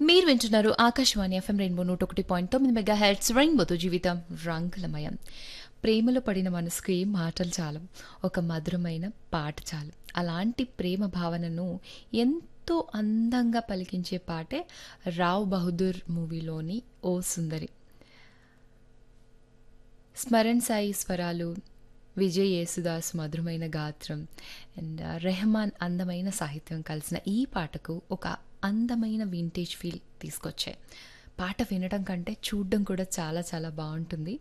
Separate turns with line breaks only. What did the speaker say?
మీరు వింటున్నారు Akashvani FM rainbow నూట ఒకటి పాయింట్ తొమ్మిది మెగా హెడ్స్ రెయిన్బోతో జీవితం రంగులమయం ప్రేమలో పడిన మనసుకు ఏ మాటలు చాలు ఒక మధురమైన పాట చాలు అలాంటి ప్రేమ భావనను ఎంతో అందంగా పలికించే పాటే రావ్ బహదూర్ మూవీలోని ఓ సుందరి స్మరణ్ సాయి స్వరాలు విజయ్ యేసుదాస్ మధురమైన గాత్రం అండ్ రెహమాన్ అందమైన సాహిత్యం కలిసిన ఈ పాటకు ఒక అందమైన వింటేజ్ ఫీల్ తీసుకొచ్చాయి పాట వినడం కంటే చూడడం కూడా చాలా చాలా బాగుంటుంది